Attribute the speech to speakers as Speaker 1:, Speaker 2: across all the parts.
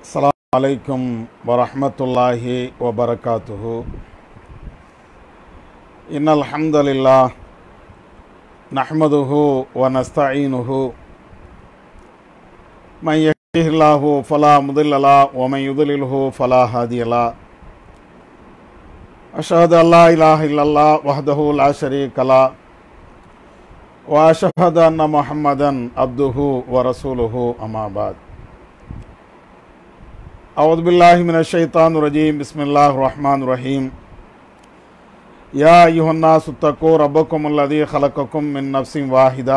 Speaker 1: السلام عليكم ورحمة الله وبركاته إن الحمد لله نحمده ونستعينه من يهده الله فلا مضل له ومن يضلله فلا هادي له أشهد أن لا إله إلا الله وحده لا شريك له وأشهد أن محمدا عبده ورسوله أما بعد أعوذ بالله من الشيطان الرجيم بسم الله الرحمن الرحيم يا أيها الناس اتقوا ربكم الذي خلقكم من نفس واحدة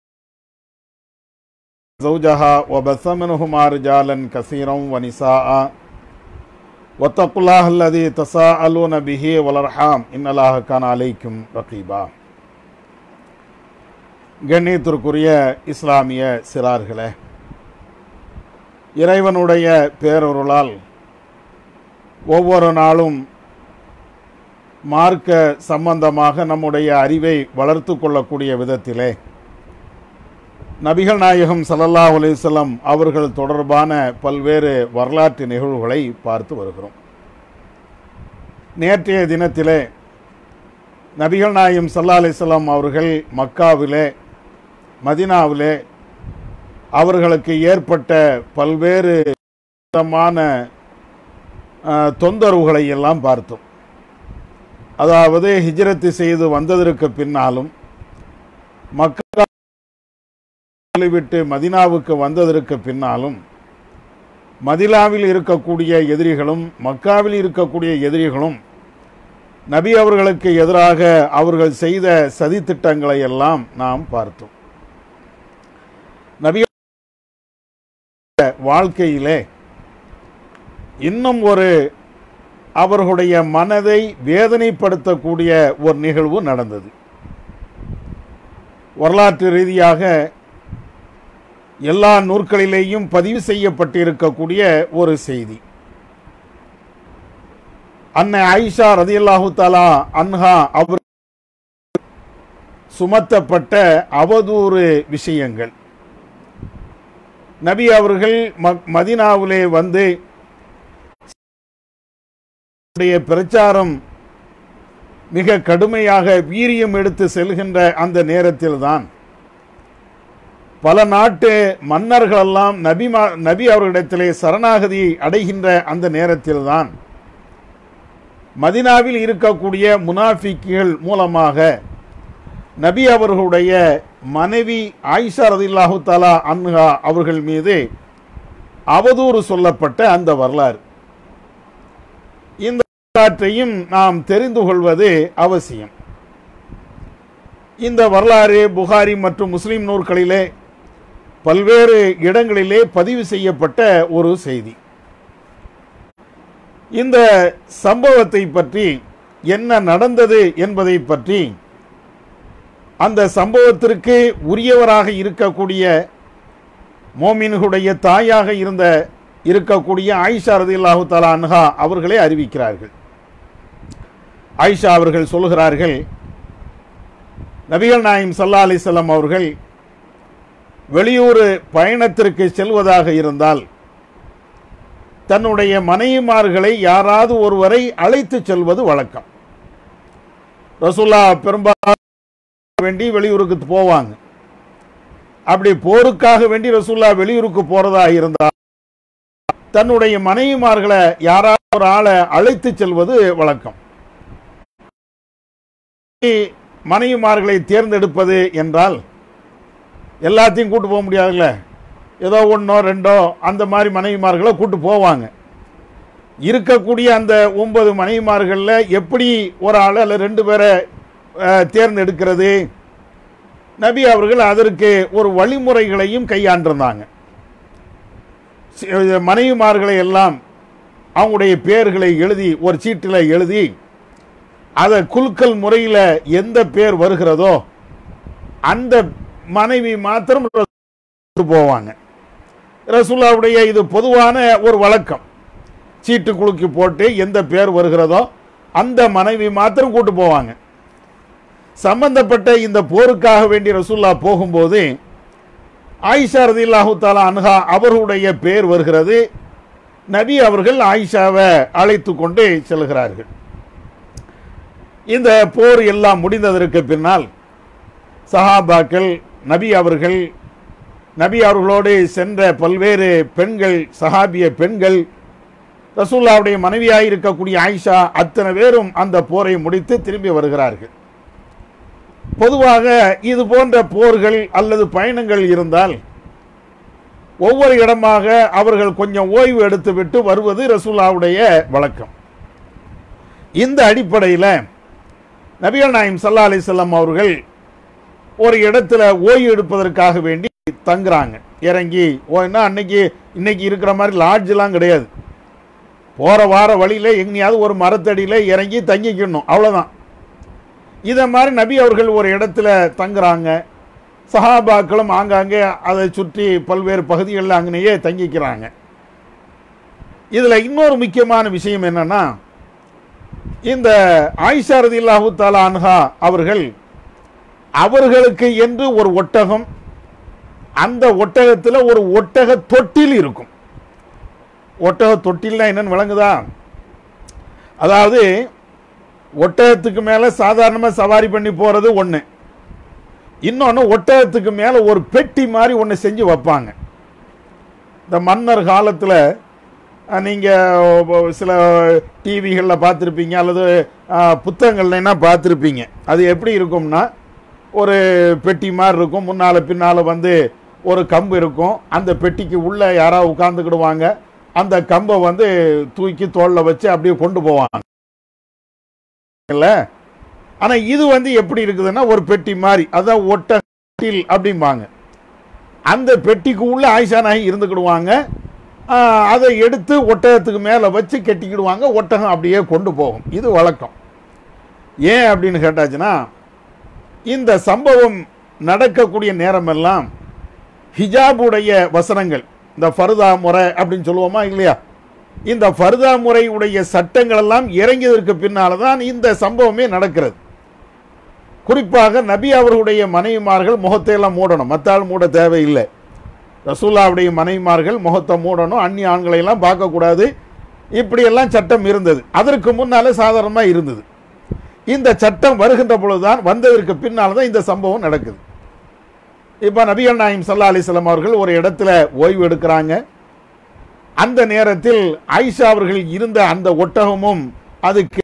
Speaker 1: زوجها وبث منهما رجالا كثيرا ونساء واتقوا الله الذي تساءلون به والأرحام إن الله كان عليكم رقيبا கண்ணியத்திற்குரிய இஸ்லாமிய சிறார்களே இறைவனுடைய பேரொருளால் ஒவ்வொரு நாளும் மார்க்க சம்பந்தமாக நம்முடைய அறிவை வளர்த்து கொள்ளக்கூடிய விதத்திலே நபிகள் நாயகம் சல்லல்லா அலிசல்லம் அவர்கள் தொடர்பான பல்வேறு வரலாற்று நிகழ்வுகளை பார்த்து வருகிறோம் நேற்றைய தினத்திலே நபிகள் நாயகம் சல்லா அலிஸ்லாம் அவர்கள் மக்காவிலே மதினாவிலே அவர்களுக்கு ஏற்பட்ட பல்வேறு விதமான அஹ், தொந்தரவுகளை எல்லாம் பார்த்தோம் அதாவது ஹிஜ்ரத்து செய்து வந்ததற்கு பின்னாலும் மக்கா விட்டு மதினாவுக்கு வந்ததற்கு பின்னாலும் மதினாவில் இருக்கக்கூடிய எதிரிகளும் மக்காவில் இருக்கக்கூடிய எதிரிகளும் நபி அவர்களுக்கு எதிராக அவர்கள் செய்த சதித்திட்டங்களை எல்லாம் நாம் பார்த்தோம் நபி வாழ்க்கையிலே இன்னும் ஒரு அவர்களுடைய மனதை வேதனைப்படுத்தக்கூடிய ஒரு நிகழ்வு நடந்தது வரலாற்று ரீதியாக எல்லா நூற்களிலேயும் பதிவு செய்யப்பட்டிருக்கக்கூடிய ஒரு செய்தி அன்னை ஆயிஷா ரதியல்லாஹு தாலா அன்ஹா அவர் சுமத்தப்பட்ட அவதூறு விஷயங்கள் நபி அவர்கள் ம- மதீனாவிலே வந்து உடைய பிரச்சாரம் மிக கடுமையாக வீரியம் எடுத்து செல்கின்ற அந்த நேரத்தில்தான் பல நாட்டு மன்னர்களெல்லாம் நபி மா- நபி அவர்களிடத்திலே சரணாகதி அடைகின்ற அந்த நேரத்தில்தான் மதினாவில் இருக்கக்கூடிய முனாஃபிக்குகள் மூலமாக நபி அவர்களுடைய மனைவி ஆயிஷா ரதில்லாஹு தாலா அன்ஹா அவர்கள் மீது அவதூறு சொல்லப்பட்ட அந்த வரலாறு இந்த வரலாற்றையும் நாம் தெரிந்து கொள்வது அவசியம் இந்த வரலாறு புகாரி மற்றும் முஸ்லிம் நூற்களிலே பல்வேறு இடங்களிலே பதிவு செய்யப்பட்ட ஒரு செய்தி இந்த சம்பவத்தை பற்றி என்ன நடந்தது என்பதை பற்றி அந்த சம்பவத்திற்கு உரியவராக இருக்கக்கூடிய மோமின்களுடைய தாயாக இருந்த இருக்கக்கூடிய ஆயிஷா ரதில்லாஹு தாலா அன்ஹா அவர்களே அறிவிக்கிறார்கள் ஆயிஷா அவர்கள் சொல்லுகிறார்கள் நபிகள் நாயம் சல்லா அலிசல்லாம் அவர்கள் வெளியூர் பயணத்திற்கு செல்வதாக இருந்தால் தன்னுடைய மனைவிமார்களை யாராவது ஒருவரை அழைத்து செல்வது வழக்கம் ரசூல்லா பெரும்பாலும் வேண்டி வெளியூருக்கு போவாங்க அப்படி போருக்காக வேண்டி ரசூல்லா வெளியூருக்கு போறதா இருந்தா தன்னுடைய மனைவிமார்களை யாராவது ஒரு ஆளை அழைத்து செல்வது வழக்கம் மனைவிமார்களை தேர்ந்தெடுப்பது என்றால் எல்லாத்தையும் கூட்டு போக முடியாதுல்ல ஏதோ ஒன்றோ ரெண்டோ அந்த மாதிரி மனைவிமார்களை கூட்டு போவாங்க இருக்கக்கூடிய அந்த ஒன்பது மனைவிமார்களில் எப்படி ஒரு ஆள் அல்ல ரெண்டு பேரை அஹ், தேர்ந்தெடுக்கிறது நபி அவர்கள் அதற்கு ஒரு வழிமுறைகளையும் கையாண்டிருந்தாங்க சி- மனைவிமார்களை எல்லாம் அவங்களுடைய பெயர்களை எழுதி ஒரு சீட்டில் எழுதி அதை குலுக்கல் முறையில் எந்த பேர் வருகிறதோ அந்த மனைவி மாத்திரம் ரசூலுக்கு போவாங்க ரசூலாவுடைய இது பொதுவான ஒரு வழக்கம் சீட்டு குலுக்கி போட்டு எந்த பேர் வருகிறதோ அந்த மனைவி மாத்திரம் கூட்டு போவாங்க சம்பந்தப்பட்ட இந்த போருக்காக வேண்டி ரசூல்லா போகும்போது ஆயிஷா ரதில்லாஹு தாலா அன்ஹா அவர்களுடைய பேர் வருகிறது நபி அவர்கள் ஆயிஷாவை அழைத்து கொண்டு செல்கிறார்கள் இந்த போர் எல்லாம் முடிந்ததற்கு பின்னால் சஹாபாக்கள் நபி அவர்கள் நபி அவர்களோடு சென்ற பல்வேறு பெண்கள் சஹாபிய பெண்கள் ரசூல்லாவுடைய மனைவியாய் இருக்கக்கூடிய ஆயிஷா அத்தனை பேரும் அந்த போரை முடித்து திரும்பி வருகிறார்கள் பொதுவாக இது போன்ற போர்கள் அல்லது பயணங்கள் இருந்தால் ஒவ்வொரு இடமாக அவர்கள் கொஞ்சம் ஓய்வு எடுத்துவிட்டு வருவது ரசூல்லாவுடைய வழக்கம் இந்த அடிப்படையில் நபிகள் நாயம் சல்லா அலிசல்லாம் அவர்கள் ஒரு இடத்துல ஓய்வு எடுப்பதற்காக வேண்டி தங்குறாங்க இறங்கி ஓய்னா அன்னைக்கு இன்னைக்கு இருக்கிற மாதிரி லாட்ஜெலாம் கிடையாது போகிற வார வழியில் எங்கேயாவது ஒரு மரத்தடியில் இறங்கி தங்கிக்கணும் அவ்வளோதான் இதை மாதிரி நபி அவர்கள் ஒரு இடத்துல தங்குறாங்க சஹாபாக்களும் ஆங்காங்கே அதை சுற்றி பல்வேறு பகுதிகளில் அங்கனையே தங்கிக்கிறாங்க இதில் இன்னொரு முக்கியமான விஷயம் என்னன்னா இந்த ஆயிஷா ரதில்லாஹு தாலா அன்ஹா அவர்கள் அவர்களுக்கு என்று ஒரு ஒட்டகம் அந்த ஒட்டகத்தில் ஒரு ஒட்டக தொட்டில் இருக்கும் ஒட்டக தொட்டில்னா என்னன்னு விளங்குதா அதாவது ஒட்டகத்துக்கு மேலே சாதாரணமாக சவாரி பண்ணி போகிறது ஒன்று இன்னொன்று ஒட்டகத்துக்கு மேலே ஒரு பெட்டி மாதிரி ஒன்று செஞ்சு வைப்பாங்க இந்த மன்னர் காலத்தில் நீங்கள் சில டிவிகளில் பார்த்துருப்பீங்க அல்லது புத்தகங்கள்லாம் பார்த்துருப்பீங்க அது எப்படி இருக்கும்னா ஒரு பெட்டி மாதிரி இருக்கும் முன்னால் பின்னால் வந்து ஒரு கம்பு இருக்கும் அந்த பெட்டிக்கு உள்ளே யாராவது உட்காந்துக்கிடுவாங்க அந்த கம்பை வந்து தூக்கி தோளில் வச்சு அப்படியே கொண்டு போவாங்க இல்ல ஆனா இது வந்து எப்படி இருக்குதுன்னா ஒரு பெட்டி மாதிரி அதான் ஒட்டத்தில் அப்படிம்பாங்க அந்த பெட்டிக்கு உள்ள ஆயிஷா நாயகி இருந்துக்கிடுவாங்க ஆஹ், அதை எடுத்து ஒட்டகத்துக்கு மேலே வச்சு கட்டிக்கிடுவாங்க ஒட்டகம் அப்படியே கொண்டு போகும் இது வழக்கம் ஏன் அப்படின்னு கேட்டாச்சுன்னா இந்த சம்பவம் நடக்கக்கூடிய நேரமெல்லாம் ஹிஜாபுடைய வசனங்கள் இந்த ஃபர்தா முறை அப்படின்னு சொல்லுவோமா இல்லையா இந்த ஃபர்தா முறையுடைய சட்டங்கள் எல்லாம் இறங்கியதற்கு பின்னால தான் இந்த சம்பவமே நடக்கிறது குறிப்பாக நபி அவர்களுடைய மனைவிமார்கள் முகத்தை எல்லாம் மூடணும் மற்ற ஆள் மூட தேவையில்லை ரசூல்லாவுடைய மனைவிமார்கள் முகத்தை மூடணும் அந்நிய ஆண்களை எல்லாம் பார்க்கக்கூடாது இப்படியெல்லாம் சட்டம் இருந்தது அதற்கு முன்னால சாதாரணமாக இருந்தது இந்த சட்டம் வருகின்ற பொழுதுதான் வந்ததற்கு பின்னால் தான் இந்த சம்பவம் நடக்குது இப்போ நபிகள் நாயம் சல்லா அலிஸ்லாம் அவர்கள் ஒரு இடத்துல ஓய்வு எடுக்கிறாங்க அந்த நேரத்தில் ஆயிஷா அவர்கள் இருந்த அந்த ஒட்டகமும் அதுக்கு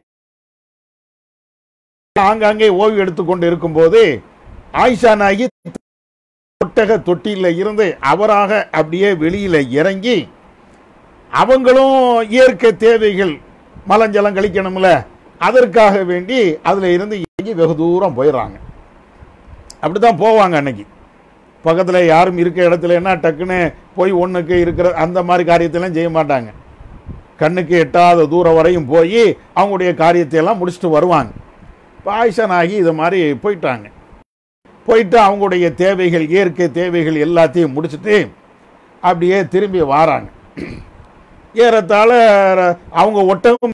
Speaker 1: ஆங்காங்கே ஓய்வு எடுத்துக்கொண்டு இருக்கும்போது ஆயிஷா நாயகி ஒட்டக தொட்டியில் இருந்து அவராக அப்படியே வெளியில இறங்கி அவங்களும் இயற்கை தேவைகள் மலஞ்சலம் கழிக்கணும்ல அதற்காக வேண்டி அதுல இருந்து இறங்கி வெகு தூரம் போயிடுறாங்க அப்படிதான் போவாங்க அன்னைக்கு பக்கத்தில் யாரும் இருக்க இடத்துல என்ன டக்குன்னு போய் ஒன்றுக்கு இருக்கிற அந்த மாதிரி காரியத்தெல்லாம் செய்ய மாட்டாங்க கண்ணுக்கு எட்டாத தூரம் வரையும் போய் அவங்களுடைய காரியத்தை எல்லாம் முடிச்சுட்டு வருவாங்க இப்போ ஆயிஷா நாகி இது மாதிரி போயிட்டாங்க போயிட்டு அவங்களுடைய தேவைகள் இயற்கை தேவைகள் எல்லாத்தையும் முடிச்சுட்டு அப்படியே திரும்பி வாராங்க ஏறத்தாழ அவங்க ஒட்டகம்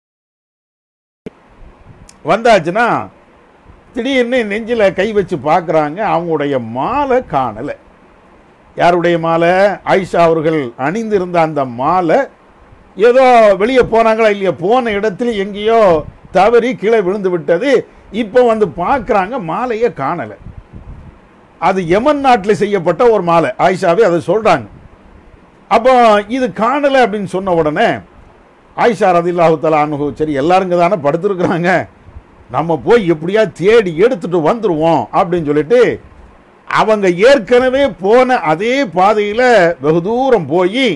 Speaker 1: வந்தாச்சுன்னா திடீர்னு நெஞ்சில் கை வச்சு பார்க்குறாங்க அவங்களுடைய மாலை காணலை யாருடைய மாலை ஆயிஷா அவர்கள் அணிந்திருந்த அந்த மாலை ஏதோ வெளியே போனாங்களா இல்லையா போன இடத்துல எங்கேயோ தவறி கீழே விழுந்து விட்டது இப்போ வந்து பார்க்குறாங்க மாலையே காணலை அது யமன் நாட்டில் செய்யப்பட்ட ஒரு மாலை ஆயிஷாவே அதை சொல்கிறாங்க அப்போ இது காணலை அப்படின்னு சொன்ன உடனே ஆயிஷா ரதில்லாஹு தலா அனுகு சரி எல்லாருங்க தானே படுத்துருக்குறாங்க நம்ம போய் எப்படியா தேடி எடுத்துட்டு வந்துருவோம் அப்படின்னு சொல்லிட்டு அவங்க ஏற்கனவே போன அதே பாதையில வெகு தூரம் போய்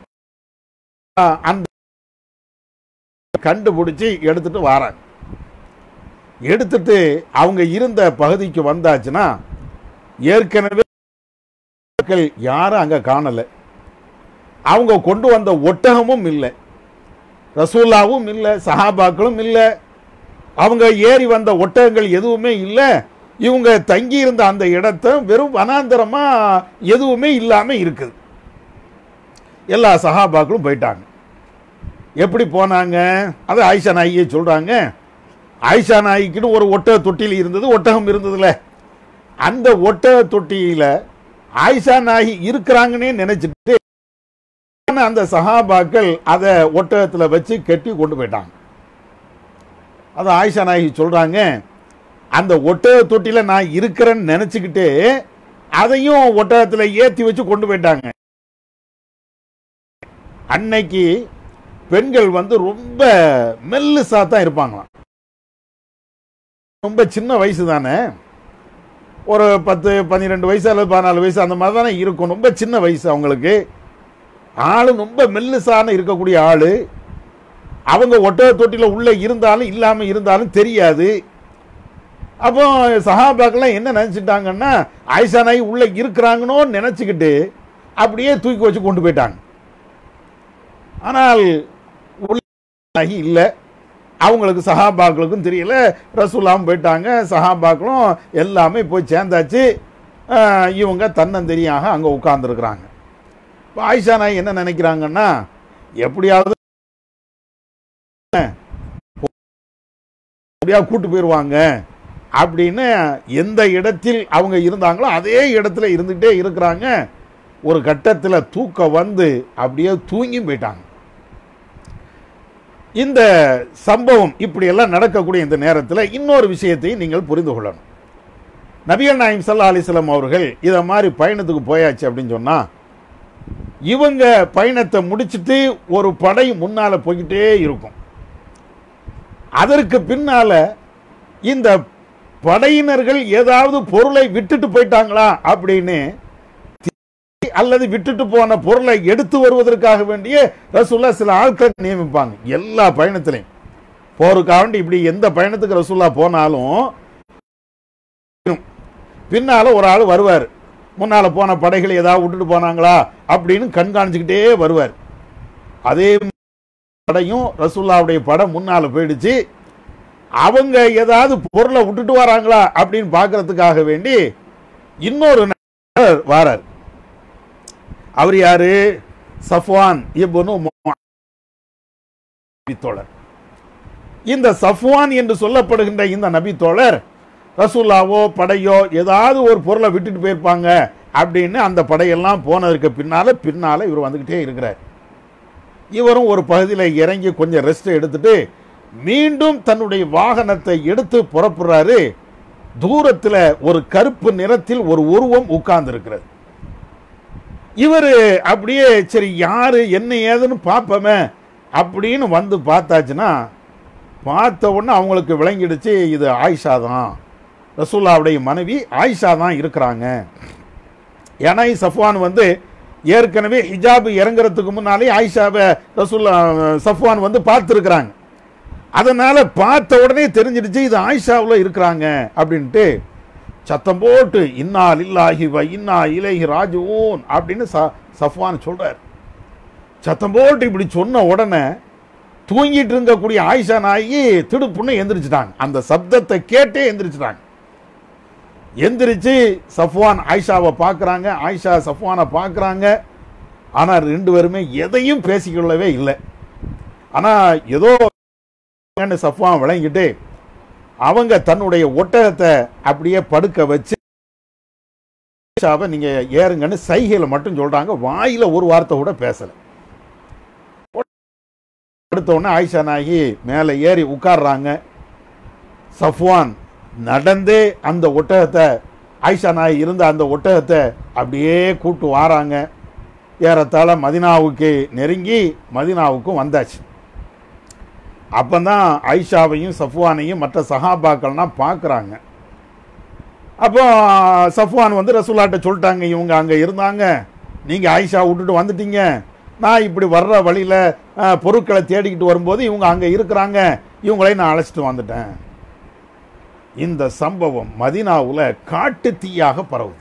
Speaker 1: அந்த கண்டுபிடிச்சி எடுத்துட்டு வராங்க எடுத்துட்டு அவங்க இருந்த பகுதிக்கு வந்தாச்சுன்னா ஏற்கனவே மக்கள் யாரும் அங்க காணல அவங்க கொண்டு வந்த ஒட்டகமும் இல்லை ரசூல்லாவும் இல்லை சஹாபாக்களும் இல்லை அவங்க ஏறி வந்த ஒட்டகங்கள் எதுவுமே இல்லை இவங்க தங்கி இருந்த அந்த இடத்த வெறும் வனாந்தரமா எதுவுமே இல்லாம இருக்குது எல்லா சஹாபாக்களும் போயிட்டாங்க எப்படி போனாங்க அது ஆயிஷா நாயியே சொல்றாங்க ஆயிஷா நாய்க்குன்னு ஒரு ஒட்டக தொட்டியில் இருந்தது ஒட்டகம் இருந்ததுல அந்த ஒட்டக தொட்டியில ஆயிஷா நாயி இருக்கிறாங்கன்னே நினைச்சிட்டு அந்த சஹாபாக்கள் அதை ஒட்டகத்தில் வச்சு கட்டி கொண்டு போயிட்டாங்க அது ஆயிஷா நாயகி சொல்றாங்க அந்த ஒட்டக தொட்டில நான் இருக்கிறேன்னு நினைச்சுக்கிட்டு அதையும் ஒட்டகத்தில் ஏத்தி வச்சு கொண்டு போயிட்டாங்க அன்னைக்கு பெண்கள் வந்து ரொம்ப மெல்லுசா தான் இருப்பாங்களாம் ரொம்ப சின்ன வயசு தானே ஒரு பத்து பன்னிரெண்டு வயசு அல்லது பதினாலு வயசு அந்த மாதிரி தானே இருக்கும் ரொம்ப சின்ன வயசு அவங்களுக்கு ஆளு ரொம்ப மெல்லுசான இருக்கக்கூடிய ஆளு அவங்க ஒட்டக தொட்டில உள்ள இருந்தாலும் இல்லாம இருந்தாலும் தெரியாது அப்போ சஹாபாக்கெல்லாம் என்ன நினைச்சிட்டாங்கன்னா ஆயிஷா நாய் உள்ள இருக்கிறாங்கன்னு நினைச்சுக்கிட்டு அப்படியே தூக்கி வச்சு கொண்டு போயிட்டாங்க ஆனால் உள்ள ஆகி இல்லை அவங்களுக்கு சஹாபாக்களுக்கும் தெரியல ரசூலாவும் போயிட்டாங்க சஹாபாக்களும் எல்லாமே போய் சேர்ந்தாச்சு ஆஹ் இவங்க தன்னந்தெரியாக அங்கே உட்கார்ந்துருக்குறாங்க இப்போ ஆயிஷா நாய் என்ன நினைக்கிறாங்கன்னா எப்படியாவது எப்படியாவது கூட்டு போயிடுவாங்க அப்படின்னு எந்த இடத்தில் அவங்க இருந்தாங்களோ அதே இடத்துல இருந்துகிட்டே இருக்கிறாங்க ஒரு கட்டத்தில் தூக்கம் வந்து அப்படியே தூங்கி போயிட்டாங்க இந்த சம்பவம் இப்படியெல்லாம் நடக்கக்கூடிய இந்த நேரத்தில் இன்னொரு விஷயத்தையும் நீங்கள் புரிந்து கொள்ளணும் நபிகள் நாயம் சல்லா அலிஸ்லாம் அவர்கள் இதை மாதிரி பயணத்துக்கு போயாச்சு அப்படின்னு சொன்னா இவங்க பயணத்தை முடிச்சிட்டு ஒரு படை முன்னால போய்கிட்டே இருக்கும் அதற்கு பின்னால இந்த படையினர்கள் ஏதாவது பொருளை விட்டுட்டு போயிட்டாங்களா அப்படின்னு அல்லது விட்டுட்டு போன பொருளை எடுத்து வருவதற்காக வேண்டிய ரசூல்லா சில ஆட்கள் நியமிப்பாங்க எல்லா பயணத்திலையும் போருக்காக வேண்டி இப்படி எந்த பயணத்துக்கு ரசூல்லா போனாலும் பின்னால ஒரு ஆள் வருவார் முன்னால போன படைகள் ஏதாவது விட்டுட்டு போனாங்களா அப்படின்னு கண்காணிச்சுக்கிட்டே வருவார் அதே படையும் ரசூல்லாவுடைய படம் முன்னால போயிடுச்சு அவங்க ஏதாவது பொருளை விட்டுட்டு வராங்களா அப்படின்னு பார்க்கறதுக்காக வேண்டி இன்னொரு நபர் வாரார் அவர் யாரு சஃப்வான் இப்னு தோழர் இந்த சஃப்வான் என்று சொல்லப்படுகின்ற இந்த நபி தோழர் ரசூல்லாவோ படையோ ஏதாவது ஒரு பொருளை விட்டுட்டு போயிருப்பாங்க அப்படின்னு அந்த படையெல்லாம் போனதுக்கு பின்னால பின்னால இவர் வந்துகிட்டே இருக்கிறார் இவரும் ஒரு பகுதியில் இறங்கி கொஞ்சம் ரெஸ்ட் எடுத்துட்டு மீண்டும் தன்னுடைய வாகனத்தை எடுத்து புறப்படுறாரு தூரத்தில் ஒரு கருப்பு நிறத்தில் ஒரு உருவம் உட்கார்ந்து இருக்கிறது இவர் அப்படியே சரி யாரு என்ன ஏதுன்னு பார்ப்போமே அப்படின்னு வந்து பார்த்தாச்சுன்னா பார்த்த உடனே அவங்களுக்கு விளங்கிடுச்சு இது ஆயிஷா தான் ரசூல்லாவுடைய மனைவி ஆயிஷா தான் இருக்கிறாங்க ஏன்னா சஃப்வான் வந்து ஏற்கனவே ஹிஜாப் இறங்குறதுக்கு முன்னாலே ஆயிஷாவை ரசூல்லா சஃப்வான் வந்து பார்த்துருக்குறாங்க அதனால பார்த்த உடனே தெரிஞ்சிடுச்சு இது ஆயிஷாவில் இருக்கிறாங்க அப்படின்ட்டு சத்தம் போட்டு இன்னா லில்லாஹி வ இன்னா இலைஹி ராஜுவோன் அப்படின்னு ச- சஃப்வான் சொல்றார் சத்தம் போட்டு இப்படி சொன்ன உடனே தூங்கிட்டு இருக்கக்கூடிய ஆயிஷா நாயகி திடுப்புன்னு எந்திரிச்சிட்டாங்க அந்த சப்தத்தை கேட்டே எந்திரிச்சிட்டாங்க எந்திரிச்சு சஃப்வான் ஆயிஷாவை பார்க்குறாங்க ஆயிஷா சஃப்வானை பார்க்குறாங்க ஆனால் ரெண்டு பேருமே எதையும் பேசிக்கொள்ளவே இல்லை ஆனால் ஏதோ சஃப்வான் விளங்கிட்டு அவங்க தன்னுடைய ஒட்டகத்தை அப்படியே படுக்க வச்சு ஆயிஷாவை நீங்க ஏறுங்கன்னு சைகையில மட்டும் சொல்றாங்க வாயில ஒரு வார்த்தை கூட பேசல அடுத்த உடனே ஆயிஷா நாயகி மேலே ஏறி உட்கார்றாங்க சஃப்வான் நடந்தே அந்த ஒட்டகத்தை ஆயிஷா நாயகி இருந்த அந்த ஒட்டகத்தை அப்படியே கூட்டு வாராங்க ஏறத்தாழ மதினாவுக்கு நெருங்கி மதினாவுக்கும் வந்தாச்சு அப்பந்தான் ஆயிஷாவையும் சஃப்வானையும் மற்ற சஹாபாக்கள்லாம் பார்க்குறாங்க அப்போ சஃப்வான் வந்து ரசூலாட்ட சொல்லிட்டாங்க இவங்க அங்கே இருந்தாங்க நீங்கள் ஆயிஷா விட்டுட்டு வந்துட்டீங்க நான் இப்படி வர்ற வழியில் பொருட்களை தேடிக்கிட்டு வரும்போது இவங்க அங்கே இருக்கிறாங்க இவங்களையும் நான் அழைச்சிட்டு வந்துட்டேன் இந்த சம்பவம் மதினாவுல காட்டு தீயாக பரவுது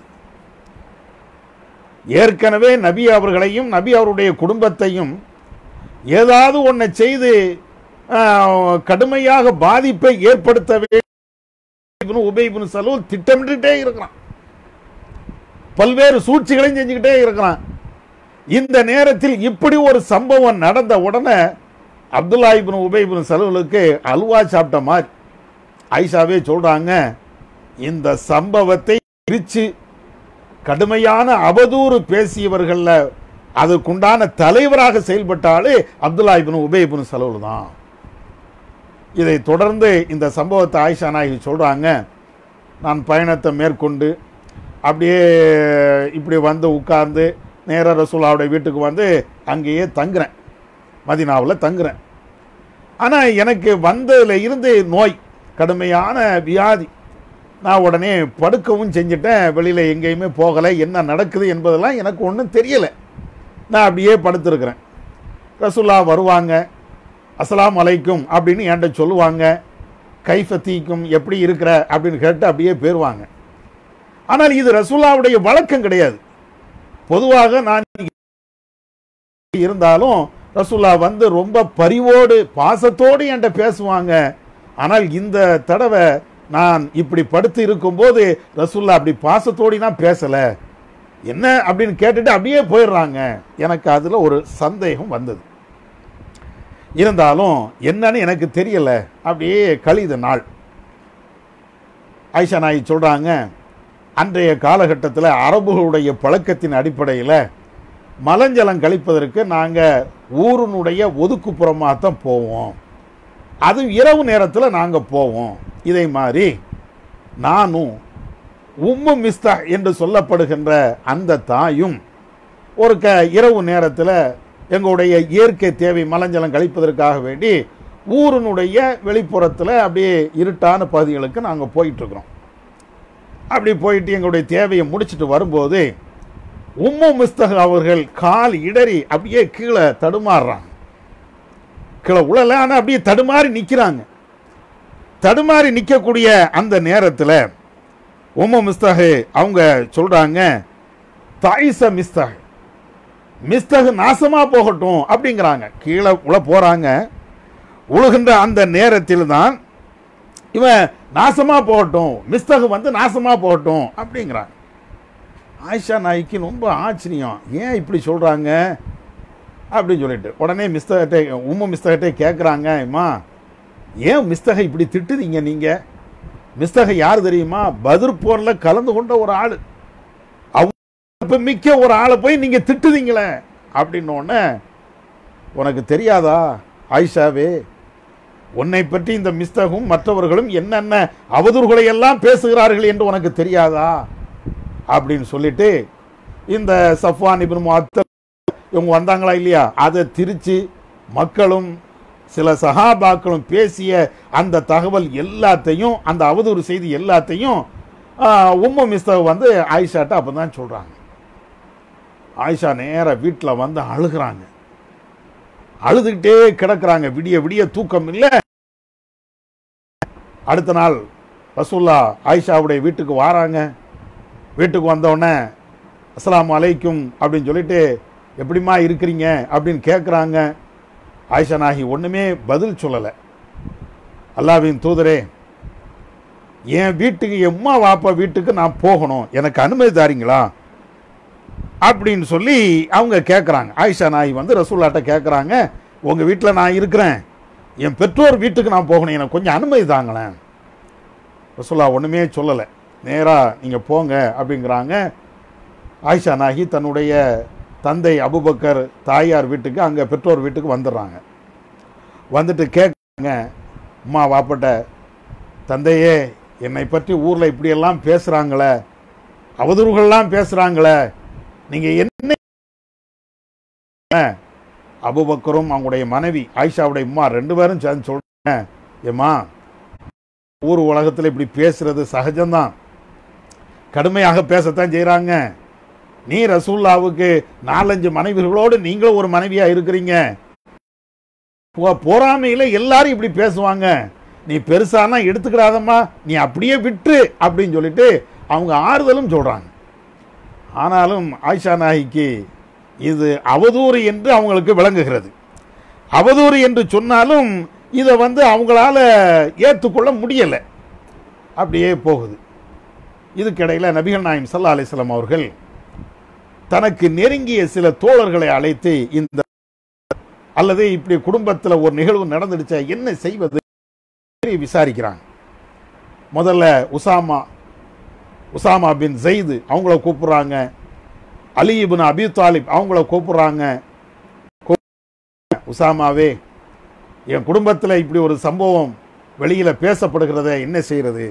Speaker 1: ஏற்கனவே நபி அவர்களையும் நபி அவருடைய குடும்பத்தையும் ஏதாவது ஒன்றை செய்து ஆஹ், கடுமையாக பாதிப்பை ஏற்படுத்தவே உபைபுன் சலூல் திட்டமிட்டுட்டே இருக்கிறான் பல்வேறு சூழ்ச்சிகளையும் செஞ்சுக்கிட்டே இருக்கிறான் இந்த நேரத்தில் இப்படி ஒரு சம்பவம் நடந்த உடனே அப்துல்லா இப்னு உபைபின் சலூலுக்கு அல்வா சாப்பிட்ட மாதிரி ஐஷாவே சொல்றாங்க இந்த சம்பவத்தை பிரிச்சு கடுமையான அவதூறு பேசியவர்கள்ல அதுக்குண்டான தலைவராக செயல்பட்டாலே அப்துல்லா இப்னு உபே இப்னு சலூல் தான் இதை தொடர்ந்து இந்த சம்பவத்தை ஆயிஷா நாயகி சொல்றாங்க நான் பயணத்தை மேற்கொண்டு அப்படியே இப்படி வந்து உட்கார்ந்து நேர ரசூலாவுடைய வீட்டுக்கு வந்து அங்கேயே தங்குறேன் மதினாவில் தங்குறேன் ஆனால் எனக்கு வந்ததுல இருந்து நோய் கடுமையான வியாதி நான் உடனே படுக்கவும் செஞ்சுட்டேன் வெளியில் எங்கேயுமே போகலை என்ன நடக்குது என்பதெல்லாம் எனக்கு ஒன்றும் தெரியலை நான் அப்படியே படுத்திருக்கிறேன் ரசூல்லா வருவாங்க அஸ்ஸலாமு அலைக்கும் அப்படின்னு என்கிட்ட சொல்லுவாங்க கைஃபத்தீக்கும் எப்படி இருக்கிற அப்படின்னு கேட்டு அப்படியே போயிடுவாங்க ஆனால் இது ரசூல்லாவுடைய வழக்கம் கிடையாது பொதுவாக நான் இருந்தாலும் ரசூல்லா வந்து ரொம்ப பரிவோடு பாசத்தோடு என்கிட்ட பேசுவாங்க ஆனால் இந்த தடவை நான் இப்படி படுத்து இருக்கும்போது ரசூல்லா அப்படி பாசத்தோடி தான் பேசலை என்ன அப்படின்னு கேட்டுட்டு அப்படியே போயிடுறாங்க எனக்கு அதில் ஒரு சந்தேகம் வந்தது இருந்தாலும் என்னன்னு எனக்கு தெரியல அப்படியே கழித நாள் ஆயிஷா நாயி சொல்றாங்க அன்றைய காலகட்டத்தில் அரபுகளுடைய பழக்கத்தின் அடிப்படையில் மலஞ்சலம் கழிப்பதற்கு நாங்கள் ஊரினுடைய ஒதுக்குப்புறமாக தான் போவோம் அது இரவு நேரத்தில் நாங்கள் போவோம் இதை மாதிரி நானும் உம்மு மிஸ்தா என்று சொல்லப்படுகின்ற அந்த தாயும் ஒரு க இரவு நேரத்தில் எங்களுடைய இயற்கை தேவை மலஞ்சலம் கழிப்பதற்காக வேண்டி ஊரினுடைய வெளிப்புறத்தில் அப்படியே இருட்டான பகுதிகளுக்கு நாங்கள் போயிட்டுருக்குறோம் அப்படி போயிட்டு எங்களுடைய தேவையை முடிச்சிட்டு வரும்போது உம்மு மிஸ்தக் அவர்கள் கால் இடறி அப்படியே கீழே தடுமாறுறாங்க கீழே உழல ஆனால் அப்படியே தடுமாறி நிற்கிறாங்க தடுமாறி நிற்கக்கூடிய அந்த நேரத்தில் உம்மு மிஸ்தகு அவங்க சொல்றாங்க தாயிச மிஸ்தக் மிஸ்தகு நாசமா போகட்டும் அப்படிங்கிறாங்க கீழே உள்ள போறாங்க உழுகின்ற அந்த நேரத்தில் தான் இவன் நாசமா போகட்டும் மிஸ்தகு வந்து நாசமா போகட்டும் அப்படிங்கிறாங்க ஆயிஷா நாய்க்கு ரொம்ப ஆச்சரியம் ஏன் இப்படி சொல்றாங்க அப்படின்னு சொல்லிட்டு உடனே மிஸ்தகட்டே உம்மு மிஸ்தகட்டே கேட்குறாங்க அம்மா ஏன் மிஸ்தகை இப்படி திட்டுதீங்க நீங்கள் மிஸ்தகை யார் தெரியுமா பதிர் போரில் கலந்து கொண்ட ஒரு ஆள் அவங்க மிக்க ஒரு ஆளை போய் நீங்கள் திட்டுதீங்களே அப்படின்னோடனே உனக்கு தெரியாதா ஆயிஷாவே உன்னை பற்றி இந்த மிஸ்தகும் மற்றவர்களும் என்னென்ன அவதூறுகளை எல்லாம் பேசுகிறார்கள் என்று உனக்கு தெரியாதா அப்படின்னு சொல்லிட்டு இந்த சஃப்வான் இப்னு முஅத்தல் இவங்க வந்தாங்களா இல்லையா அதை திரிச்சு மக்களும் சில சஹாபாக்களும் பேசிய அந்த தகவல் எல்லாத்தையும் அந்த அவதூறு செய்தி எல்லாத்தையும் உம்ம மிஸ்தவ வந்து ஆயிஷாட்ட அப்போ தான் சொல்கிறாங்க ஆயிஷா நேராக வீட்டில் வந்து அழுகிறாங்க அழுதுகிட்டே கிடக்குறாங்க விடிய விடிய தூக்கம் இல்லை அடுத்த நாள் ரசூல்லா ஆயிஷாவுடைய வீட்டுக்கு வாராங்க வீட்டுக்கு வந்தோடனே அஸ்ஸலாமு அலைக்கும் அப்படின்னு சொல்லிட்டு எப்படிம்மா இருக்கிறீங்க அப்படின்னு கேட்குறாங்க ஆயிஷா நாகி ஒன்றுமே பதில் சொல்லலை அல்லாவின் தூதரே என் வீட்டுக்கு என் அம்மா வாப்பா வீட்டுக்கு நான் போகணும் எனக்கு அனுமதி தாரீங்களா அப்படின்னு சொல்லி அவங்க கேட்குறாங்க ஆயிஷா நாய் வந்து ரசூல்லாட்ட கேட்குறாங்க உங்கள் வீட்டில் நான் இருக்கிறேன் என் பெற்றோர் வீட்டுக்கு நான் போகணும் எனக்கு கொஞ்சம் அனுமதி தாங்களேன் ரசூல்லா ஒன்றுமே சொல்லலை நேராக நீங்கள் போங்க அப்படிங்கிறாங்க ஆயிஷா நாகி தன்னுடைய தந்தை அபுபக்கர் தாயார் வீட்டுக்கு அங்கே பெற்றோர் வீட்டுக்கு வந்துடுறாங்க வந்துட்டு கேட்குறாங்க அம்மா வாப்பட்ட தந்தையே என்னை பற்றி ஊரில் இப்படியெல்லாம் பேசுகிறாங்களே அவதூறுகள்லாம் பேசுகிறாங்களே நீங்கள் என்ன அபுபக்கரும் அவங்களுடைய மனைவி ஆயிஷாவுடைய அம்மா ரெண்டு பேரும் சேர்ந்து சொல்றாங்க ஏம்மா ஊர் உலகத்தில் இப்படி பேசுறது சகஜம்தான் கடுமையாக பேசத்தான் செய்கிறாங்க நீ ரசூல்லாவுக்கு நாலஞ்சு மனைவிகளோடு நீங்களும் ஒரு மனைவியா இருக்கிறீங்க போ- பொறாமையில எல்லாரும் இப்படி பேசுவாங்க நீ பெருசானா எடுத்துக்கிறாதம்மா நீ அப்படியே விட்டு அப்படின்னு சொல்லிட்டு அவங்க ஆறுதலும் சொல்றாங்க ஆனாலும் ஆயிஷா நாய்க்கு இது அவதூறு என்று அவங்களுக்கு விளங்குகிறது அவதூறு என்று சொன்னாலும் இதை வந்து அவங்களால ஏற்றுக்கொள்ள முடியலை அப்படியே போகுது இதுக்கிடையில் நபிகள் நாயம் சல்லா அலிஸ்லாம் அவர்கள் தனக்கு நெருங்கிய சில தோழர்களை அழைத்து இந்த அல்லது இப்படி குடும்பத்தில் ஒரு நிகழ்வு நடந்துடுச்சா என்ன செய்வது விசாரிக்கிறாங்க முதல்ல உசாமா உசாமா பின் ஜெயிது அவங்கள கூப்பிடுறாங்க அலி இப்னு அபி தாலிப் அவங்கள கூப்பிடுறாங்க கூப்பிட்டு, உசாமாவே என் குடும்பத்தில் இப்படி ஒரு சம்பவம் வெளியில் பேசப்படுகிறத என்ன செய்யறது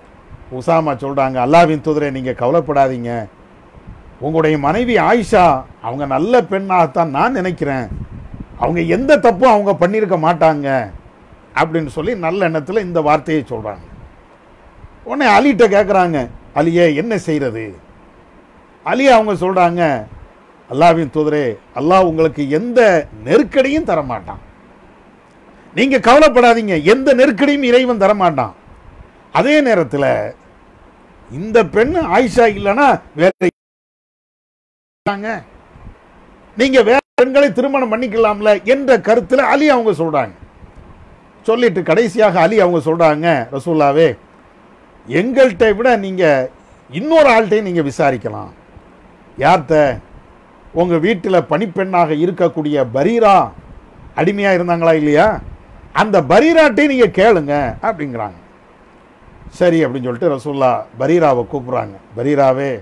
Speaker 1: உசாமா சொல்றாங்க அல்லாவின் தூதரை நீங்கள் கவலைப்படாதீங்க உங்களுடைய மனைவி ஆயிஷா அவங்க நல்ல பெண்ணாகத்தான் நான் நினைக்கிறேன் அவங்க எந்த தப்பும் அவங்க பண்ணியிருக்க மாட்டாங்க அப்படின்னு சொல்லி நல்ல எண்ணத்தில் இந்த வார்த்தையை சொல்கிறாங்க உடனே அலிகிட்ட கேட்குறாங்க அலியே என்ன செய்கிறது அலி அவங்க சொல்கிறாங்க அல்லாவின் தூதரே அல்லாஹ் உங்களுக்கு எந்த நெருக்கடியும் தர மாட்டான் நீங்க கவலைப்படாதீங்க எந்த நெருக்கடியும் இறைவன் தர மாட்டான் அதே நேரத்தில் இந்த பெண் ஆயிஷா இல்லைன்னா வேற இருக்காங்க. நீங்க வேற பெண்களை திருமணம் பண்ணிக்கலாம்ல என்ற கருத்துல அலி அவங்க சொல்றாங்க சொல்லிட்டு கடைசியாக அலி அவங்க சொல்றாங்க ரசூல்லாவே எங்கள்கிட்ட விட நீங்க இன்னொரு ஆள்கிட்டையும் நீங்க விசாரிக்கலாம் யார்கிட்ட உங்க வீட்டில் பணிப்பெண்ணாக இருக்கக்கூடிய பரீரா அடிமையா இருந்தாங்களா இல்லையா அந்த பரீராட்டையும் நீங்க கேளுங்க அப்படிங்கிறாங்க சரி அப்படின்னு சொல்லிட்டு ரசூல்லா பரீராவை கூப்பிடுறாங்க பரீராவே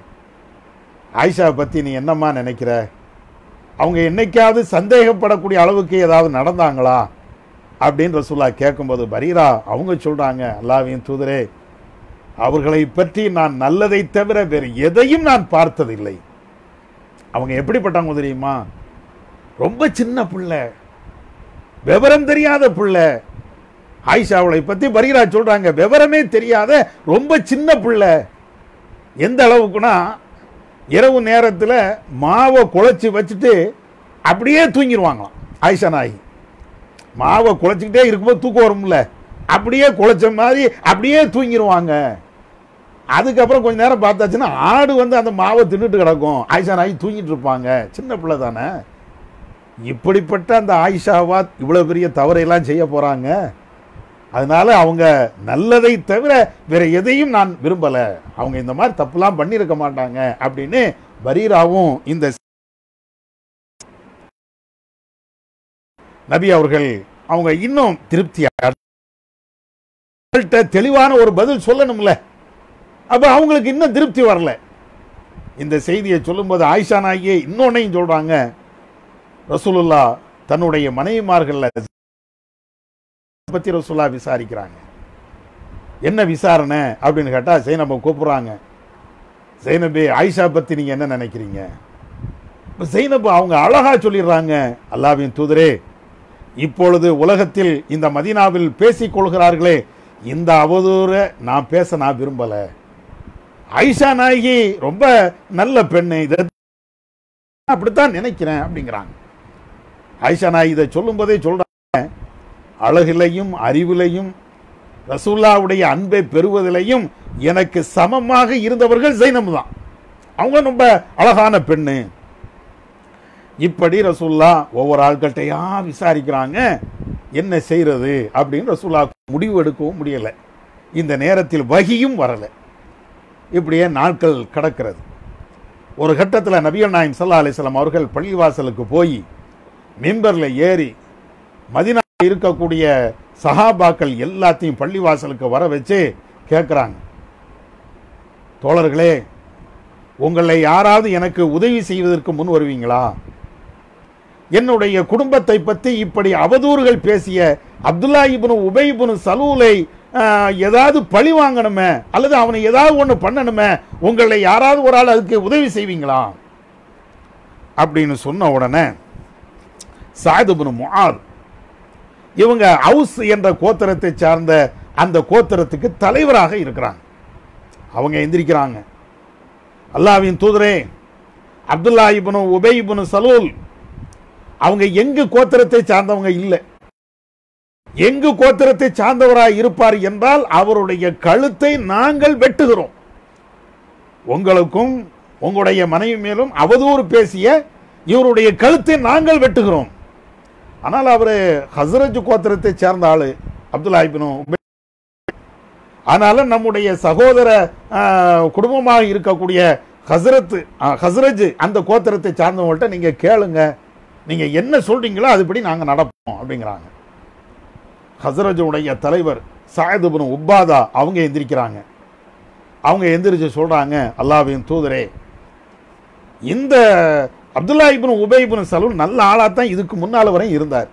Speaker 1: ஆயிஷாவை பற்றி நீ என்னம்மா நினைக்கிற அவங்க என்னைக்காவது சந்தேகப்படக்கூடிய அளவுக்கு ஏதாவது நடந்தாங்களா அப்படின்னு ரசூல்லா கேட்கும்போது பரீரா அவங்க சொல்றாங்க அல்லாவின் தூதரே அவர்களை பற்றி நான் நல்லதை தவிர வேறு எதையும் நான் பார்த்ததில்லை அவங்க எப்படிப்பட்டவங்க தெரியுமா ரொம்ப சின்ன பிள்ளை விவரம் தெரியாத பிள்ளை ஆயிஷாவளை பத்தி பரீரா சொல்றாங்க விவரமே தெரியாத ரொம்ப சின்ன பிள்ளை எந்த அளவுக்குனா இரவு நேரத்தில் மாவை குழச்சி வச்சுட்டு அப்படியே தூங்கிடுவாங்களாம் ஆயிஷா நாயி மாவை குழச்சிக்கிட்டே இருக்கும்போது தூக்கம் வரும்ல அப்படியே குழச்ச மாதிரி அப்படியே தூங்கிடுவாங்க அதுக்கப்புறம் கொஞ்ச நேரம் பார்த்தாச்சுன்னா ஆடு வந்து அந்த மாவை தின்னுட்டு கிடக்கும் ஆயிஷா நாயி தூங்கிட்டு இருப்பாங்க சின்ன பிள்ளை தானே இப்படிப்பட்ட அந்த ஆயிஷாவா இவ்வளவு பெரிய தவறையெல்லாம் செய்ய போறாங்க அதனால அவங்க நல்லதை தவிர வேற எதையும் நான் விரும்பல அவங்க இந்த மாதிரி தப்புலாம் பண்ணியிருக்க மாட்டாங்க அப்படின்னு பரீராவும் இந்த நபி அவர்கள் அவங்க இன்னும் திருப்தியா அவங்கள்ட்ட தெளிவான ஒரு பதில் சொல்லணும்ல அப்ப அவங்களுக்கு இன்னும் திருப்தி வரல இந்த செய்தியை சொல்லும்போது ஆயிஷா நாயே இன்னொன்னையும் சொல்றாங்க ரசூலுல்லா தன்னுடைய மனைவிமார்கள்ல பத்தி ரசூலா விசாரிக்கிறாங்க என்ன விசாரணை அப்படின்னு கேட்டா ஜெய்னபை கூப்பிடுறாங்க ஜெய்னபே ஆயிஷா பத்தி நீங்க என்ன நினைக்கிறீங்க இப்ப ஜெய்னப் அவங்க அழகா சொல்லிடுறாங்க அல்லாவின் தூதரே இப்பொழுது உலகத்தில் இந்த மதீனாவில் பேசிக் கொள்கிறார்களே இந்த அவதூறை நான் பேச நான் விரும்பல ஆயிஷா நாயகி ரொம்ப நல்ல பெண்ணு இதை அப்படித்தான் நினைக்கிறேன் அப்படிங்கிறாங்க ஆயிஷா நாயகி இதை சொல்லும்போதே சொல்றாங்க அழகிலையும் அறிவிலையும் ரசூல்லாவுடைய அன்பை பெறுவதிலையும் எனக்கு சமமாக இருந்தவர்கள் ஜைனப் தான் அவங்க ரொம்ப அழகான பெண்ணு இப்படி ரசூல்லா ஒவ்வொரு ஆட்கள்கிட்டயா விசாரிக்கிறாங்க என்ன செய்யறது அப்படின்னு ரசூல்லா முடிவு எடுக்கவும் முடியல இந்த நேரத்தில் வகியும் வரல இப்படியே நாட்கள் கடக்கிறது ஒரு கட்டத்தில் நபிகள் நாயம் சல்லா அலிஸ்லாம் அவர்கள் பள்ளிவாசலுக்கு போய் மிம்பரில் ஏறி மதினா இருக்கக்கூடிய சஹாபாக்கள் எல்லாத்தையும் பள்ளிவாசலுக்கு வர வச்சு கேட்குறாங்க தோழர்களே உங்களை யாராவது எனக்கு உதவி செய்வதற்கு முன் வருவீங்களா என்னுடைய குடும்பத்தை பற்றி இப்படி அவதூறுகள் பேசிய அப்துல்லா இப்னு உபை இப்னு சலூலை ஆஹ், ஏதாவது பழி வாங்கணுமே அல்லது அவனை ஏதாவது ஒன்று பண்ணணுமே உங்களை யாராவது ஒரு ஆள் அதுக்கு உதவி செய்வீங்களா அப்படின்னு சொன்ன உடனே சாதுபுனு முஆத் இவங்க ஹவுஸ் என்ற கோத்திரத்தை சார்ந்த அந்த கோத்திரத்துக்கு தலைவராக இருக்கிறாங்க அவங்க எந்திரிக்கிறாங்க அல்லாவின் தூதரே அப்துல்லா இப்னு உபை இப்னு சலூல் அவங்க எங்கு கோத்திரத்தை சார்ந்தவங்க இல்லை எங்கு கோத்திரத்தை சார்ந்தவராய் இருப்பார் என்றால் அவருடைய கழுத்தை நாங்கள் வெட்டுகிறோம் உங்களுக்கும் உங்களுடைய மனைவி மேலும் அவதூறு பேசிய இவருடைய கழுத்தை நாங்கள் வெட்டுகிறோம் ஆனால் அவர் ஹசரஜ் கோத்திரத்தை சேர்ந்த ஆளு அப்துல்லா இப்னு உபை ஆனால நம்முடைய சகோதர ஆ, குடும்பமாக இருக்கக்கூடிய ஹசரத் ஹசரஜ் அந்த கோத்திரத்தை சார்ந்தவங்கள்ட்ட நீங்க கேளுங்க நீங்க என்ன சொல்றீங்களோ அதுபடி நாங்க நடப்போம் அப்படிங்கிறாங்க ஹசரஜுடைய தலைவர் சாயதுபுன் உப்பாதா அவங்க எந்திரிக்கிறாங்க அவங்க எந்திரிச்சு சொல்றாங்க அல்லாவின் தூதரே இந்த அப்துல்லா இப்னு உபை இப்னு சலூல் நல்ல ஆளா தான் இதுக்கு முன்னால வரை இருந்தார்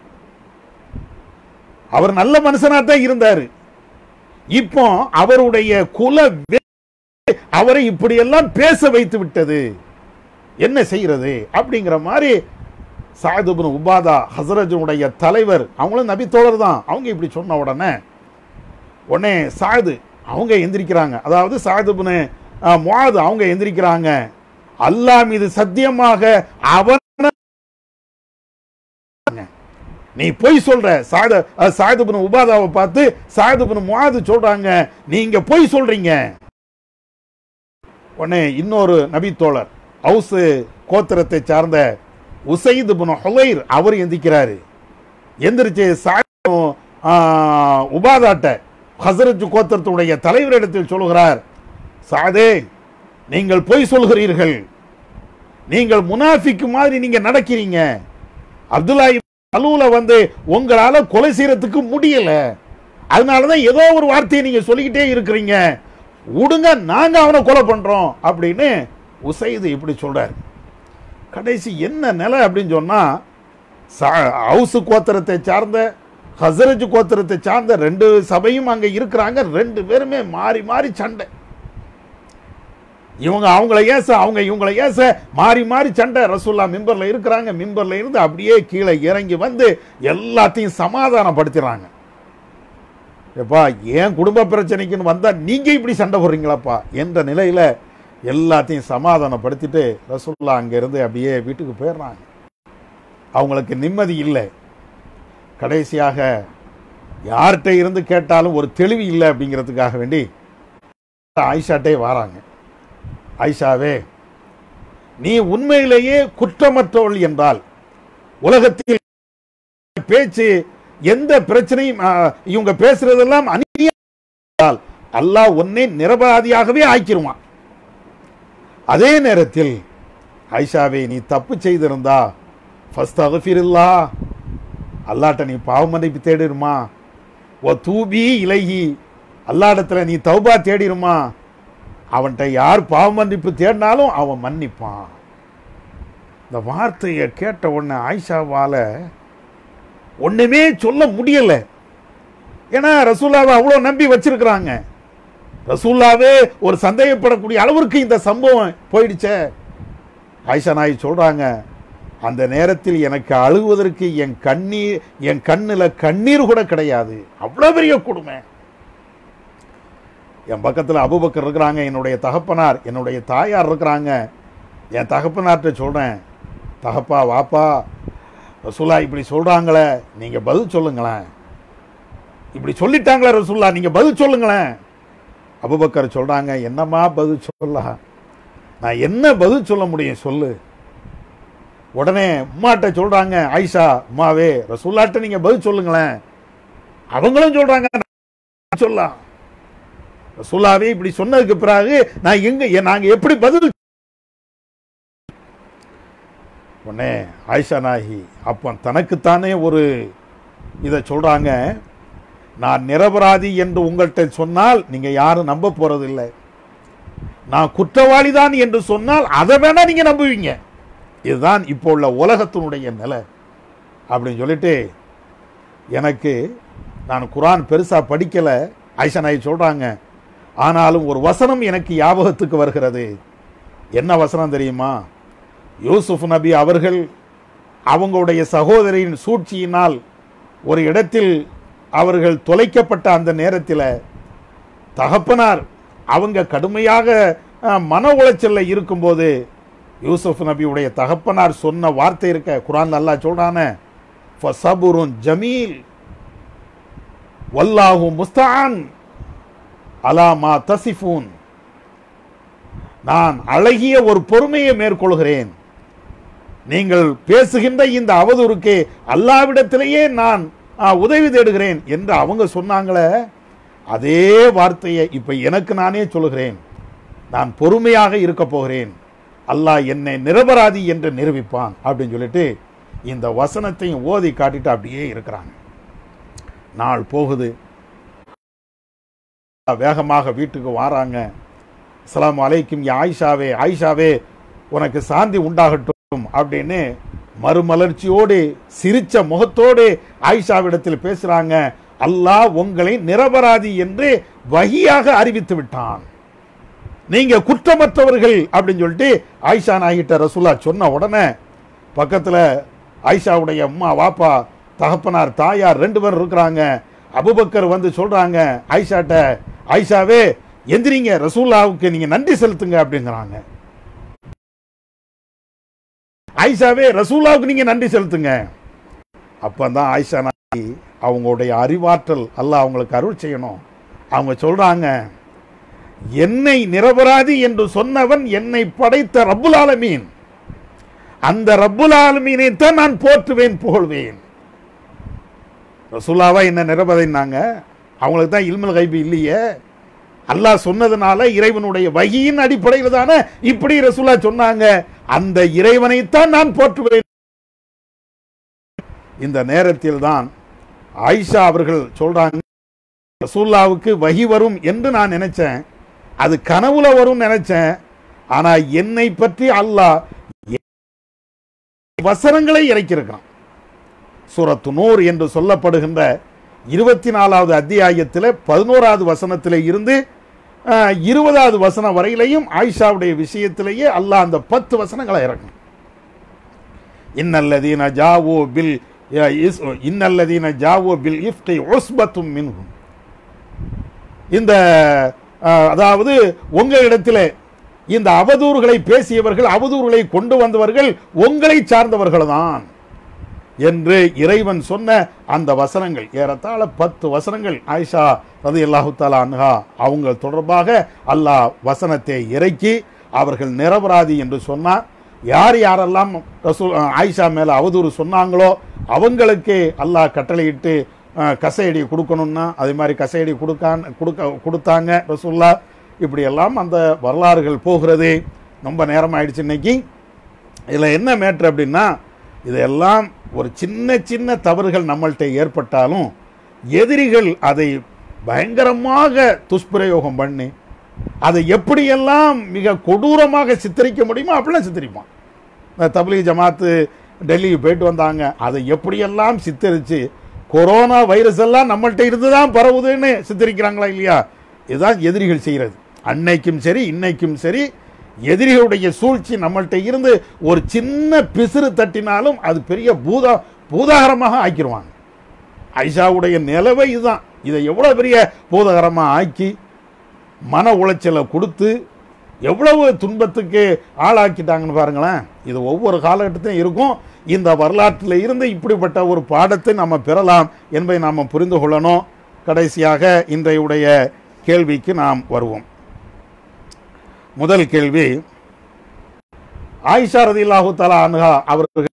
Speaker 1: அவர் நல்ல மனுஷனா தான் இருந்தார் இப்போ அவருடைய குல வெ- அவரை இப்படியெல்லாம் பேச வைத்து விட்டது என்ன செய்யறது அப்படிங்கிற மாதிரி சாதுபின் உபாதா ஹசரஜனுடைய தலைவர் அவங்களும் நபி தோழர் தான் அவங்க இப்படி சொன்ன உடனே உடனே சாது அவங்க எந்திரிக்கிறாங்க அதாவது சாதுபின் முவாது அவங்க எந்திரிக்கிறாங்க அல்லாஹ் மீது சத்தியமாக அவன் நீ பொய் சொல்ற சாத சாதுபின் உபாதாவை பார்த்து சாதுபின் முவாது சொல்றாங்க நீங்க பொய் சொல்றீங்க உடனே இன்னொரு நபி தோழர் ஹவுஸ் கோத்திரத்தை சார்ந்த உசைது பின் ஹுலைர் அவர் எந்திக்கிறாரு எந்திரிச்சு சாதும் உபாதாட்ட ஹசரத் கோத்திரத்துடைய தலைவரிடத்தில் சொல்லுகிறார் சாதே நீங்கள் பொய் சொல்கிறீர்கள் நீங்கள் முனாஃபிக்கு மாதிரி நீங்க நடக்கிறீங்க அப்துல்லா அலுவல வந்து உங்களால கொலை செய்யறதுக்கு முடியல அதனாலதான் ஏதோ ஒரு வார்த்தையை நீங்க சொல்லிக்கிட்டே இருக்கிறீங்க விடுங்க நாங்க அவனை கொலை பண்றோம் அப்படின்னு உசைது இப்படி சொல்றாரு கடைசி என்ன நிலை அப்படின்னு சொன்னா சா- ஹவுஸ் கோத்திரத்தை சார்ந்த ஹசரஜ் கோத்திரத்தை சார்ந்த ரெண்டு சபையும் அங்க இருக்கிறாங்க ரெண்டு பேருமே மாறி மாறி சண்டை இவங்க அவங்கள ஏச அவங்க இவங்கள ஏச மாறி மாறி சண்டை ரசூல்லா மிம்பர்ல இருக்கிறாங்க மிம்பர்ல இருந்து அப்படியே கீழே இறங்கி வந்து எல்லாத்தையும் சமாதானப்படுத்திடுறாங்க எப்பா ஏன் குடும்ப பிரச்சனைக்குன்னு வந்தா நீங்க இப்படி சண்டை போடுறீங்களாப்பா என்ற நிலையில எல்லாத்தையும் சமாதானப்படுத்திட்டு ரசூல்லா அங்க இருந்து அப்படியே வீட்டுக்கு போயிடுறாங்க அவங்களுக்கு நிம்மதி இல்லை கடைசியாக யார்கிட்ட இருந்து கேட்டாலும் ஒரு தெளிவு இல்லை அப்படிங்கிறதுக்காக வேண்டி ஆயிஷாட்டே வராங்க ஆயிஷாவே நீ உண்மையிலேயே குற்றமற்றவள் என்றால் உலகத்தில் பேச்சு எந்த பிரச்சனையும் ஆ, இவங்க பேசுறதெல்லாம் அநீதியா இருந்தால் அல்லாஹ் உன்னை நிரபராதியாகவே ஆக்கிருவான் அதே நேரத்தில் ஆயிஷாவே நீ தப்பு செய்திருந்தா ஃபஸ்ட் அகஃபிரில்லா அல்லாட்ட நீ பாவ மன்னிப்பு தேடிருமா ஓ தூபி இலகி அல்லாடத்துல நீ தௌபா தேடிருமா அவன்கிட்ட யார் பாவ மன்னிப்பு தேடினாலும் அவன் மன்னிப்பான் இந்த வார்த்தையை கேட்ட உடனே ஆயிஷாவால ஒண்ணுமே சொல்ல முடியல ஏன்னா ரசூல்லாவை அவ்வளோ நம்பி வச்சிருக்கிறாங்க ரசூல்லாவே ஒரு சந்தேகப்படக்கூடிய அளவிற்கு இந்த சம்பவம் போயிடுச்சே ஆயிஷா நாய் சொல்றாங்க அந்த நேரத்தில் எனக்கு அழுவதற்கு என் கண்ணீர் என் கண்ணுல கண்ணீர் கூட கிடையாது அவ்வளோ பெரிய கொடுமை என் பக்கத்தில் அபுபக்கர் இருக்கிறாங்க என்னுடைய தகப்பனார் என்னுடைய தாயார் இருக்கிறாங்க என் தகப்பனார்கிட்ட சொல்கிறேன் தகப்பா வாப்பா ரசூலா இப்படி சொல்கிறாங்களே நீங்கள் பதில் சொல்லுங்களேன் இப்படி சொல்லிட்டாங்களே ரசூல்லா நீங்கள் பதில் சொல்லுங்களேன் அபுபக்கர் சொல்கிறாங்க என்னம்மா பதில் சொல்லலாம் நான் என்ன பதில் சொல்ல முடியும் சொல்லு உடனே உம்மாட்ட சொல்கிறாங்க ஆயிஷா உம்மாவே ரசூல்லாட்ட நீங்கள் பதில் சொல்லுங்களேன் அவங்களும் சொல்கிறாங்க சொல்லலாம் ரசூலாவே இப்படி சொன்னதுக்கு பிறகு நான் எங்க எ- நாங்க எப்படி பதில் உடனே ஆயிஷா நாயகி அப்போ தனக்குத்தானே ஒரு இதை சொல்றாங்க நான் நிரபராதி என்று உங்கள்கிட்ட சொன்னால் நீங்க யாரும் நம்ப போறதில்லை நான் குற்றவாளி தான் என்று சொன்னால் அதை வேணா நீங்க நம்புவீங்க இதுதான் இப்போ உள்ள உலகத்தினுடைய நிலை அப்படின்னு சொல்லிட்டு எனக்கு நான் குரான் பெருசா படிக்கல ஆயிஷா நாயகி சொல்றாங்க ஆனாலும் ஒரு வசனம் எனக்கு ஞாபகத்துக்கு வருகிறது என்ன வசனம் தெரியுமா யூசுப் நபி அவர்கள் அவங்களுடைய சகோதரியின் சூழ்ச்சியினால் ஒரு இடத்தில் அவர்கள் தொலைக்கப்பட்ட அந்த நேரத்தில் தகப்பனார் அவங்க கடுமையாக அஹ், மன உளைச்சல்ல இருக்கும்போது யூசுப் நபியுடைய தகப்பனார் சொன்ன வார்த்தை இருக்க குரான் அல்லாஹ் சொல்றானே ஃபசபுருன் ஜமீல் வல்லாஹு முஸ்தான் அலாமா தசிஃபூன் நான் அழகிய ஒரு பொறுமையை மேற்கொள்கிறேன் நீங்கள் பேசுகின்ற இந்த அவதூறுக்கு அல்லாவிடத்திலேயே நான் ஆ, உதவி தேடுகிறேன் என்று அவங்க சொன்னாங்களே அதே வார்த்தையை இப்ப எனக்கு நானே சொல்லுகிறேன் நான் பொறுமையாக இருக்க போகிறேன் அல்லாஹ் என்னை நிரபராதி என்று நிரூபிப்பான் அப்படின்னு சொல்லிட்டு இந்த வசனத்தையும் ஓதி காட்டிட்டு அப்படியே இருக்கிறாங்க நாள் போகுது வேகமாக வீட்டுக்கு வாராங்க அஸ்ஸலாமு அலைக்கும் யா ஆயிஷாவே ஆயிஷாவே உனக்கு சாந்தி உண்டாகட்டும் அப்படின்னு மறுமலர்ச்சியோடு சிரிச்ச முகத்தோடு ஆயிஷாவிடத்தில் பேசுறாங்க அல்லாஹ் உங்களை நிரபராதி என்று வகியாக அறிவித்து விட்டான் நீங்க குற்றமற்றவர்கள் அப்படின்னு சொல்லிட்டு ஆயிஷா நாயிட்ட ரசூலா சொன்ன உடனே பக்கத்துல ஆயிஷாவுடைய அம்மா வாப்பா தகப்பனார் தாயார் ரெண்டு பேரும் இருக்கிறாங்க அபுபக்கர் வந்து சொல்றாங்க ஆயிஷாட்ட ஆயிஷாவே எந்திரிங்க ரசூல்லாவுக்கு நீங்க நன்றி செலுத்துங்க அப்படிங்கிறாங்க ஆயிஷாவே ரசூல்லாவுக்கு நீங்க நன்றி செலுத்துங்க அப்பதான் ஆயிஷா நாயகி அவங்களுடைய அறிவாற்றல் அல்லாஹ் அவங்களுக்கு அருள் செய்யணும் அவங்க சொல்றாங்க என்னை நிரபராதி என்று சொன்னவன் என்னை படைத்த ரப்புல் ஆலமீன் அந்த ரப்புல் ஆலமீனை தான் நான் போற்றுவேன் புகழ்வேன் ரசூலாவா என்ன நிரபதினாங்க அவங்களுக்கு தான் இல்முல் கைபு இல்லையே அல்லாஹ் சொன்னதுனால இறைவனுடைய வகியின் அடிப்படையில் தானே இப்படி ரசூலா சொன்னாங்க அந்த இறைவனைத்தான் நான் போற்றுவேன் இந்த நேரத்தில் தான் ஆயிஷா அவர்கள் சொல்றாங்க ரசூல்லாவுக்கு வகி வரும் என்று நான் நினைச்சேன் அது கனவுல வரும் நினைச்சேன் ஆனா என்னை பற்றி அல்லாஹ் வசனங்களை இறக்கியிருக்கான் சூரத்து நூர் என்று சொல்லப்படுகின்ற இருபத்தி நாலாவது அத்தியாயத்தில் பதினோராவது வசனத்திலே இருந்து அஹ், இருபதாவது வசனம் வரையிலையும் ஆயிஷாவுடைய விஷயத்திலேயே அல்லாஹ் அந்த பத்து வசனங்களை இறக்கும் இன்னல்லதீன ஜாவோ பில் ய, இஸ்- இன்னல்லதீன ஜாவோ பில் இஃப்கை உஸ்பத்தும் மின்ஹும் இந்த அஹ், அதாவது உங்க இடத்திலே இந்த அவதூறுகளை பேசியவர்கள் அவதூறுகளை கொண்டு வந்தவர்கள் உங்களை சார்ந்தவர்கள் தான் என்று இறைவன் சொன்ன அந்த வசனங்கள் ஏறத்தாழ பத்து வசனங்கள் ஆயிஷா ரதி அல்லாஹு தாலா அன்ஹா அவங்க தொடர்பாக அல்லாஹ் வசனத்தை இறக்கி அவர்கள் நிரபராதி என்று சொன்னார் யார் யாரெல்லாம் ரசூல் ஆயிஷா மேல அவதூறு சொன்னாங்களோ அவங்களுக்கு அல்லாஹ் கட்டளையிட்டு அஹ், கசையடி கொடுக்கணும்னா அதே மாதிரி கசையடி கொடுக்கான் கொடுக்க கொடுத்தாங்க ரசூல்லா இப்படியெல்லாம் அந்த வரலாறுகள் போகிறது ரொம்ப நேரம் ஆயிடுச்சு இன்னைக்கு இதில் என்ன மேட்ரு அப்படின்னா இதெல்லாம் ஒரு சின்ன சின்ன தவறுகள் நம்மள்கிட்ட ஏற்பட்டாலும் எதிரிகள் அதை பயங்கரமாக துஷ்பிரயோகம் பண்ணி அதை எப்படியெல்லாம் மிக கொடூரமாக சித்தரிக்க முடியுமோ அப்படிலாம் சித்தரிப்பான் இந்த தப்லீக் ஜமாத்து டெல்லிக்கு போயிட்டு வந்தாங்க அதை எப்படியெல்லாம் சித்தரித்து கொரோனா வைரஸ் எல்லாம் நம்மள்ட்ட இருந்து தான் பரவுதுன்னு சித்தரிக்கிறாங்களா இல்லையா இதுதான் எதிரிகள் செய்கிறது அன்னைக்கும் சரி இன்னைக்கும் சரி எதிரிகளுடைய சூழ்ச்சி நம்மள்ட்ட இருந்து ஒரு சின்ன பிசிறு தட்டினாலும் அது பெரிய பூதா பூதாகரமாக ஆக்கிடுவாங்க ஐஷாவுடைய நிலவை இதுதான் இதை எவ்வளோ பெரிய பூதகரமாக ஆக்கி மன உளைச்சலை கொடுத்து எவ்வளவு துன்பத்துக்கு ஆளாக்கிட்டாங்கன்னு பாருங்களேன் இது ஒவ்வொரு காலகட்டத்திலும் இருக்கும் இந்த வரலாற்றில் இருந்து இப்படிப்பட்ட ஒரு பாடத்தை நம்ம பெறலாம் என்பதை நாம் புரிந்து கொள்ளணும் கடைசியாக இன்றையுடைய கேள்விக்கு நாம் வருவோம் முதல் கேள்வி ஆயிஷா ரதில்லாஹு தலா அன்ஹா அவர்கள்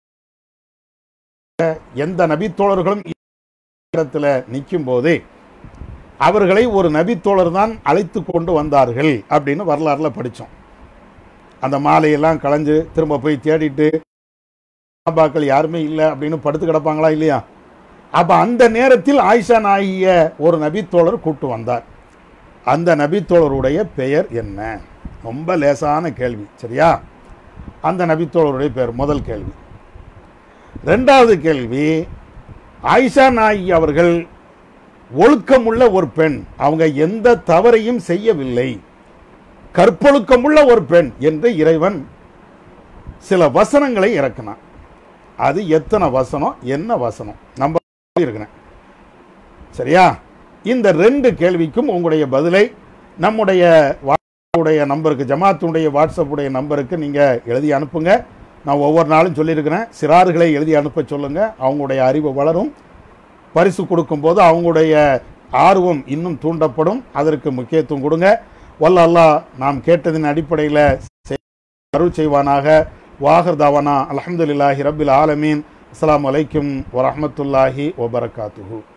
Speaker 1: எந்த நபித்தோழர்களும் இடத்துல நிற்கும் போதே அவர்களை ஒரு நபித்தோழர் தான் அழைத்து கொண்டு வந்தார்கள் அப்படின்னு வரலாறுல படித்தோம் அந்த மாலையெல்லாம் களைஞ்சு திரும்ப போய் தேடிட்டு சஹாபாக்கள் யாருமே இல்லை அப்படின்னு படுத்து கிடப்பாங்களா இல்லையா அப்ப அந்த நேரத்தில் ஆயிஷா நாயிய ஒரு நபித்தோழர் கூட்டு வந்தார் அந்த நபித்தோழருடைய பெயர் என்ன ரொம்ப லேசான கேள்வி சரியா அந்த நபித்தோழருடைய பெயர் முதல் கேள்வி ரெண்டாவது கேள்வி ஆயிஷா நாயி அவர்கள் ஒழுக்கமுள்ள ஒரு பெண் அவங்க எந்த தவறையும் செய்யவில்லை கற்பொழுக்கமுள்ள ஒரு பெண் என்று இறைவன் சில வசனங்களை இறக்கினான் அது எத்தனை வசனம் என்ன வசனம் நம்ம இருக்கிறேன் சரியா இந்த ரெண்டு கேள்விக்கும் உங்களுடைய பதிலை நம்முடைய வாட்ஸ்அப்புடைய நம்பருக்கு ஜமாத்துடைய வாட்ஸ்அப்புடைய நம்பருக்கு நீங்கள் எழுதி அனுப்புங்க நான் ஒவ்வொரு நாளும் சொல்லியிருக்கிறேன் சிறார்களை எழுதி அனுப்ப சொல்லுங்க அவங்களுடைய அறிவு வளரும் பரிசு கொடுக்கும்போது அவங்களுடைய ஆர்வம் இன்னும் தூண்டப்படும் அதற்கு முக்கியத்துவம் கொடுங்க வல்ல அல்லாஹ் நாம் கேட்டதின் அடிப்படையில் அருள் செய்வானாக வாகர் தாவானா அல்ஹம்துலில்லாஹி ரப்பில் ஆலமீன் அஸ்ஸலாமு அலைக்கும் வரஹ்மத்துல்லாஹி வபரகாத்துஹு